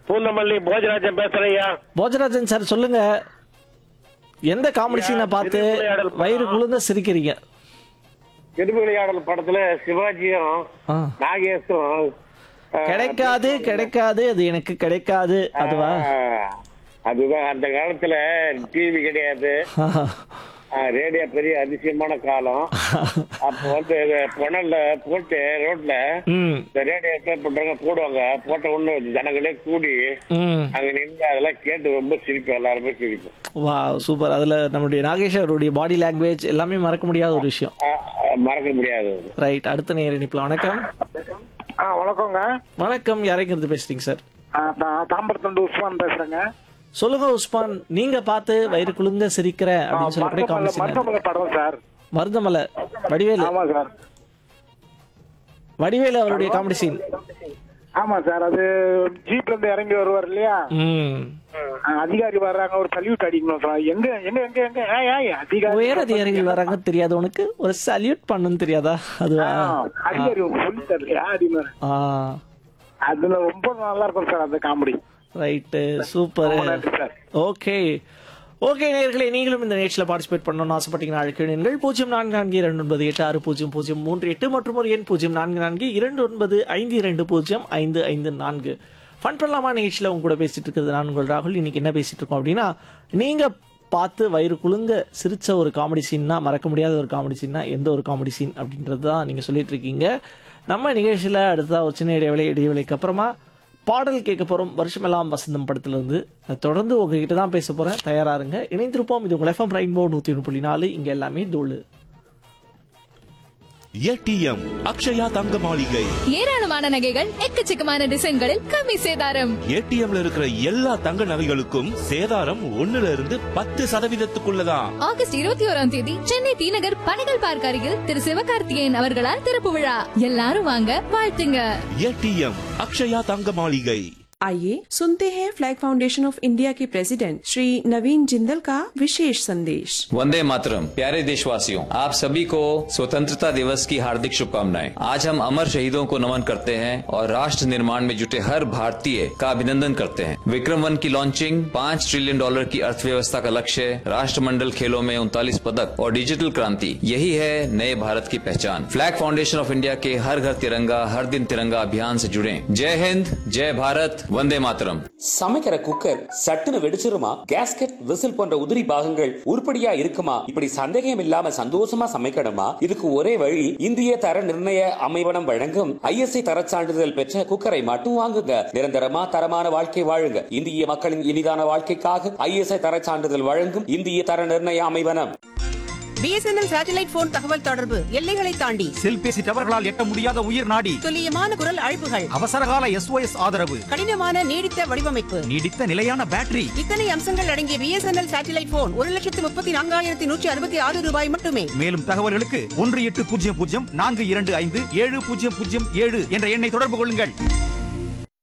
பூந்தமல்லி போஜராஜன் பேசுறேன் ஐயா போஜராஜன் சார் சொல்லுங்க எந்த காமெடி சீனை பார்த்து திருவிளையாடல் படம். வயிறு குளிர்ந்து சிரிக்கிறீங்க திருவிளையாடல் படத்துல சிவாஜியும் ஆ. நாகேஷும் ஆ, கிடைக்காது கிடைக்காது அது எனக்கு கிடைக்காது அதுவா ஆ, அதுதான் அந்த காலத்துல டிவி கிடையாது ஆ, ரேடியோ பெரிய அதிசயமான காலம் அப்போ வந்து புனல்ல போட்டு ரோட்ல ம் இந்த ரேடியோ என்ன பண்றாங்க போடுவாங்க போட்ட உடனே ஜனங்களே கூடி ம் அங்க நின்று அதெல்லாம் கேட்டு ரொம்ப சிரிப்போம் எல்லாருமே சிரிப்போம் வா சூப்பர் அதுல நம்மளுடைய நாகேஷ் அவருடைய பாடி லாங்குவேஜ் எல்லாமே மறக்க முடியாத ஒரு விஷயம் ஆ, ஆ, மறக்க முடியாது அது. ரைட் அடுத்த நேர இணைப்பில் வணக்கம் ஆ வணக்கங்க வணக்கம் யாரைங்கிறது பேசுறீங்க சார் ஆ, நான் தாம்பரத்துலேருந்து உஸ்மான் பேசுறேங்க சொல்லுங்க உஸ்மான் நீங்க பார்த்து வயிறு குளிர்ந்த சிரிக்கிற ஆ, அப்படின்னு சொல்லக்கூடிய மருதமலை காமெடி மருதமலை படம் சார் மருதமலை வடிவேலு ஆமா சார் வடிவேலு அவருடைய காமெடி சீன் ஆமா சார் அது ஜீப்ல இருந்து இறங்கி வருவார் இல்லையா ம் ஆ, அதிகாரி வர்றாங்க ஒரு சல்யூட் அடிக்கணும் சார் எங்க எங்க எங்க எங்க ஏய், ஏய், அதிகாரி உயர் அதிகாரிகள் வராங்க தெரியாது உனக்கு ஒரு சல்யூட் பண்ணணும் தெரியாதா அதுவா ஆ, அதிகாரி சொல்லி தரலையா அப்படின்னு ஆ அதுல ரொம்ப நல்லா இருக்கும் சார் அந்த காமெடி ரைட்டு சூப்பர் ரொம்ப நன்றி சார் ஓகே ஓகே நேயர்களே நீங்களும் இந்த நிகழ்ச்சியில் பார்ட்டிசிபேட் பண்ணணும்னு ஆசைப்பட்டீங்கன்னா அழைக்கிறீர்கள் பூஜ்ஜியம் நான்கு நான்கு இரண்டு ஒன்பது எட்டு ஆறு பூஜ்ஜியம் பூஜ்ஜியம் மூன்று எட்டு மற்றும் ஒரு எண் பூஜ்ஜியம் நான்கு நான்கு இரண்டு ஒன்பது ஐந்து இரண்டு பூஜ்ஜியம் ஐந்து ஐந்து நான்கு ஃபன் பண்ணலாமா நிகழ்ச்சியில் உங்க கூட பேசிட்டு இருக்கிறது நான் உங்கள் ராகுல் இன்னைக்கு என்ன பேசிட்டு இருக்கோம் அப்படின்னா நீங்க பார்த்து வயிறு குலுங்க சிரிச்ச ஒரு காமெடி சீன்னா மறக்க முடியாத ஒரு காமெடி சீன்னா எந்த ஒரு காமெடி சீன் அப்படின்றது தான் நீங்க சொல்லிட்டு இருக்கீங்க நம்ம நிகழ்ச்சியில் அடுத்ததா ஒரு சின்ன இடைவேளை இடைவேளைக்கு அப்புறமா பாடல் கேட்க போறோம் வருஷமெல்லாம் வசந்தம் படத்துல இருந்து அதை தொடர்ந்து உங்ககிட்ட தான் பேச போறேன் தயாரா இருங்க இணைந்திருப்போம் இது உங்கள் எஃப்எம் ரெயின்போ நூத்தி ஒன்று புள்ளி நாலு இங்க எல்லாமே தோழு ஏடிஎம் அக்ஷயா தங்க மாளிகை ஏராளமான நகைகள் எக்கச்சக்கமான டிசைன்களில் கம்மி சேதாரம் ஏடிஎம்ல இருக்கிற எல்லா தங்க நகைகளுக்கும் சேதாரம் ஒண்ணுல இருந்து பத்து சதவீதத்துக்குள்ளதான் ஆகஸ்ட் இருபத்தி ஓராம் தேதி சென்னை தீநகர் பனைகள் பார்க் அருகில் திரு சிவகார்த்திகேயன் அவர்களால் திறப்பு விழா எல்லாரும் வாங்க வாழ்த்துங்க ஏடிஎம் அக்ஷயா தங்க மாளிகை आइए सुनते हैं फ्लैग फाउंडेशन ऑफ इंडिया के प्रेसिडेंट श्री नवीन जिंदल का विशेष संदेश वंदे मातरम प्यारे देशवासियों आप सभी को स्वतंत्रता दिवस की हार्दिक शुभकामनाएं आज हम अमर शहीदों को नमन करते हैं और राष्ट्र निर्माण में जुटे हर भारतीय का अभिनंदन करते हैं विक्रम वन की लॉन्चिंग पाँच ट्रिलियन डॉलर की अर्थव्यवस्था का लक्ष्य राष्ट्रमंडल खेलों में उनतालीस पदक और डिजिटल क्रांति यही है नए भारत की पहचान फ्लैग फाउंडेशन ऑफ इंडिया के हर घर तिरंगा हर दिन तिरंगा अभियान से जुड़े जय हिंद जय भारत वंदे मातरम சமைக்கிற குக்கர் சட்டுன்னு வெடிச்சிருமா கேஸ்கெட் விசில் போன்ற உதிரி பாகங்கள் உருப்படியா இருக்குமா இப்படி சந்தேகம் இல்லாம சந்தோஷமா சமைக்கணுமா இதுக்கு ஒரே வழி இந்திய தர நிர்ணய அமைவனம் வழங்கும் ஐஎஸ்ஐ தரச் சான்றிதழ் பெற்ற குக்கரை மட்டும் வாங்குங்க நிரந்தரமா தரமான வாழ்க்கை வாழுங்க இந்திய மக்களின் இனிதான வாழ்க்கைக்காக ஐஎஸ்ஐ தரச் சான்றிதழ் வழங்கும் இந்திய தர நிர்ணய அமைவனம் பிஎஸ்என்எல் சேட்டலைட் போன் தகவல் தொடர்பு எல்லைகளை தாண்டி செல்பேசி டவர்களால் எட்ட முடியாத உயிர் நாடி துல்லியமான குரல் அழைப்புகள் அவசரகால எஸ்ஓஎஸ் ஆதரவு கடினமான நீடித்த வடிவமைப்பு நீடித்த நிலையான பேட்டரி இத்தனை அம்சங்கள் அடங்கிய பிஎஸ்என்எல் சேட்டலைட் போன் ஒரு லட்சத்து முப்பத்தி நான்காயிரத்தி நூற்றி அறுபத்தி ஆறு ரூபாய் மட்டுமே மேலும் தகவல்களுக்கு ஒன்று எட்டு பூஜ்ஜியம் பூஜ்ஜியம் நான்கு இரண்டு ஐந்து ஏழு பூஜ்ஜியம் பூஜ்ஜியம் ஏழு என்ற எண்ணை தொடர்பு கொள்ளுங்கள்